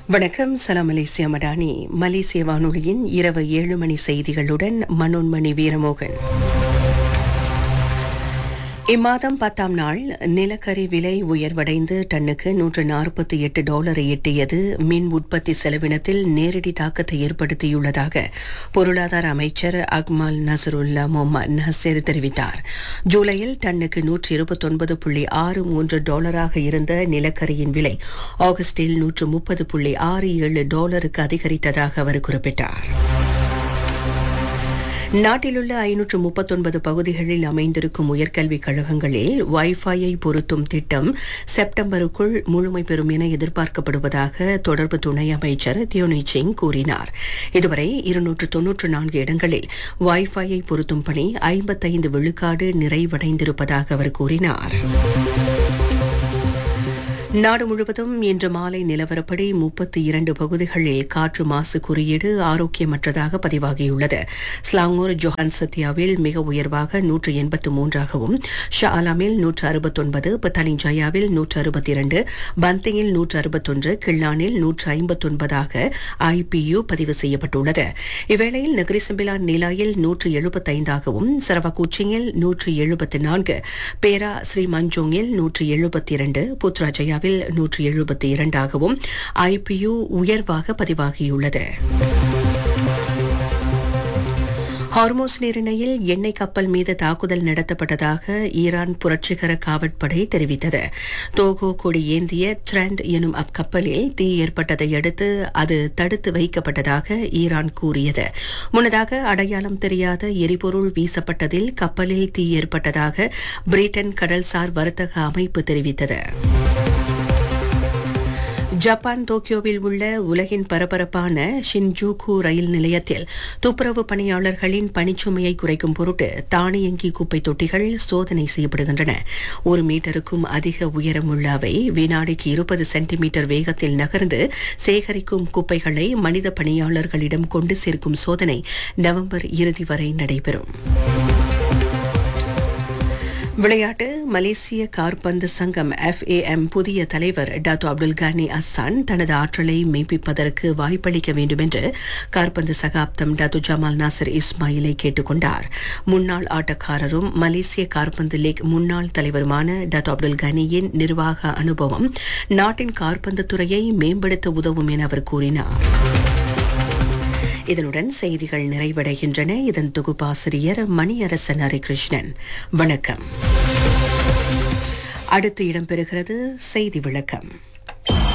வணக்கம் சலாம் மலேசியா மடானி மலேசிய வானொலியின் இரவு ஏழு மணி செய்திகளுடன் மனோன்மணி வீரமோகன் இம்மாதம் பத்தாம் நாள் நிலக்கரி விலை உயர்வடைந்து டன்னுக்கு நூற்று நாற்பத்தி எட்டு டாலரை எட்டியது மின் உற்பத்தி செலவினத்தில் நேரடி தாக்கத்தை ஏற்படுத்தியுள்ளதாக பொருளாதார அமைச்சர் அக்மல் நசருல்லா முகமது நசீர் தெரிவித்தார் ஜூலையில் டன்னுக்கு நூற்று இருபத்தொன்பது புள்ளி ஆறு மூன்று டாலராக இருந்த நிலக்கரியின் விலை ஆகஸ்டில் நூற்று முப்பது புள்ளி ஆறு ஏழு டாலருக்கு அதிகரித்ததாக அவர் குறிப்பிட்டார் நாட்டிலுள்ள ஐநூற்று முப்பத்தொன்பது பகுதிகளில் அமைந்திருக்கும் உயர்கல்விக் கழகங்களில் வைஃபையை பொருத்தும் திட்டம் செப்டம்பருக்குள் முழுமை பெறும் என எதிர்பார்க்கப்படுவதாக தொடர்பு துணை அமைச்சர் தியோனி சிங் கூறினார் இதுவரை இருநூற்று தொன்னூற்று நான்கு இடங்களில் வைஃபையை பொருத்தும் பணி ஐம்பத்தைந்து விழுக்காடு நிறைவடைந்திருப்பதாக அவர் கூறினார் நாடு முழுவதும் இன்று மாலை நிலவரப்படி முப்பத்தி இரண்டு பகுதிகளில் காற்று மாசு குறியீடு ஆரோக்கியமற்றதாக பதிவாகியுள்ளது ஸ்லாங்கூர் ஜொஹான் சத்யாவில் மிக உயர்வாக நூற்று எண்பத்து மூன்றாகவும் ஷா ஆலாமில் நூற்று அறுபத்தொன்பது பத்தாலிஞ்சாயாவில் நூற்று அறுபத்தி இரண்டு பந்திங்கில் நூற்று அறுபத்தொன்று கிள்ளானில் நூற்று ஐம்பத்தொன்பதாக ஐபியு பதிவு செய்யப்பட்டுள்ளது இவ்வேளையில் நகரிசம்பிலான் நிலாயில் நூற்று எழுபத்தைந்தாகவும் சரவகுச்சிங்கில் நூற்று எழுபத்தி நான்கு பேரா ஸ்ரீ மஞ்சோங்கில் நூற்று எழுபத்தி இரண்டு புத்ராஜயாவில் நூற்று எழுபத்தி இரண்டாகவும் ஐபியு உயர்வாக பதிவாகியுள்ளது ஹார்மோஸ் நீரிணையில் எண்ணெய் கப்பல் மீது தாக்குதல் நடத்தப்பட்டதாக ஈரான் புரட்சிகர காவற்படை தெரிவித்தது தோகோ கொடி ஏந்திய ட்ரெண்ட் எனும் அக்கப்பலில் தீ ஏற்பட்டதை அடுத்து அது தடுத்து வைக்கப்பட்டதாக ஈரான் கூறியது முன்னதாக அடையாளம் தெரியாத எரிபொருள் வீசப்பட்டதில் கப்பலில் தீ ஏற்பட்டதாக பிரிட்டன் கடல்சார் வர்த்தக அமைப்பு தெரிவித்தது ஜப்பான் டோக்கியோவில் உள்ள உலகின் பரபரப்பான ஷின்ஜூகு ரயில் நிலையத்தில் துப்புரவு பணியாளர்களின் பணிச்சுமையை குறைக்கும் பொருட்டு தானியங்கி குப்பை தொட்டிகள் சோதனை செய்யப்படுகின்றன ஒரு மீட்டருக்கும் அதிக உயரம் உள்ள அவை வினாடிக்கு இருபது சென்டிமீட்டர் வேகத்தில் நகர்ந்து சேகரிக்கும் குப்பைகளை மனித பணியாளர்களிடம் கொண்டு சேர்க்கும் சோதனை நவம்பர் இறுதி வரை நடைபெறும் விளையாட்டு மலேசிய கார்பந்து சங்கம் எஃப்ஏஎம் புதிய தலைவர் டாக்டர் அப்துல் கானி அசான் தனது ஆற்றலை மெய்ப்பிப்பதற்கு வாய்ப்பளிக்க வேண்டும் என்று கார்பந்து சகாப்தம் டாக்டர் ஜமால் நாசர் இஸ்மாயிலை கேட்டுக்கொண்டார் முன்னாள் ஆட்டக்காரரும் மலேசிய கார்பந்து லீக் முன்னாள் தலைவருமான டாக்டர் அப்துல் கானியின் நிர்வாக அனுபவம் நாட்டின் கார்பந்து துறையை மேம்படுத்த உதவும் என அவர் கூறினார் இதனுடன் செய்திகள் நிறைவடைகின்றன இதன் தொகுப்பாசிரியர் மணியரசன் ஹரிகிருஷ்ணன் வணக்கம் அடுத்து இடம்பெறுகிறது செய்தி விளக்கம்